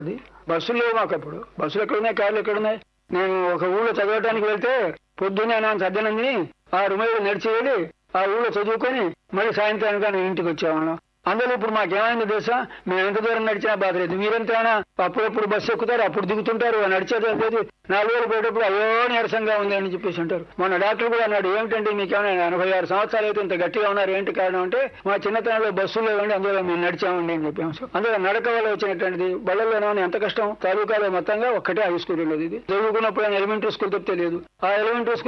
అది బస్సులు లేవు మాకు అప్పుడు బస్సులు ఎక్కడున్నాయి కార్లు ఎక్కడున్నాయి నేను ఒక ఊళ్ళో చదవడానికి వెళ్తే పొద్దున్నే నా సజ్జనందిని ఆరు మైళ్ళు నడిచి వెళ్ళి ఆ ఊళ్ళో చదువుకొని మళ్ళీ సాయంత్రానికి నేను ఇంటికి వచ్చేవాళ్ళం అందులో ఇప్పుడు మాకేమైంది తెలుసా మేము ఎంత దూరం నడిచినా బాధ లేదు మీరెంతైనా అప్పుడప్పుడు బస్సు ఎక్కుతారు అప్పుడు దిగుతుంటారు నడిచేది లేదు నాలుగు వేలు పోయేటప్పుడు అయ్యో నీరసంగా ఉంది అని చెప్పేసి అంటారు మొన్న డాక్టర్ కూడా అన్నాడు ఏమిటంటే మీకేమైనా ఎనభై ఆరు సంవత్సరాలు అయితే ఇంత గట్టిగా ఉన్నారు ఏంటి కారణం అంటే మా చిన్నతనంలో బస్సులు లేవండి అందులో మేము నడిచామండి అని చెప్పాము అందులో నడక వల్ల వచ్చినటువంటిది బళ్ళల్లోనే ఎంత కష్టం తాలూకాలో మొత్తంగా ఒక్కటే హై స్కూల్ ఉండేది ఇది చదువుకున్నప్పుడు ఎలిమెంటరీ స్కూల్ తప్పితే లేదు ఆ ఎలిమెంటరీ స్కూల్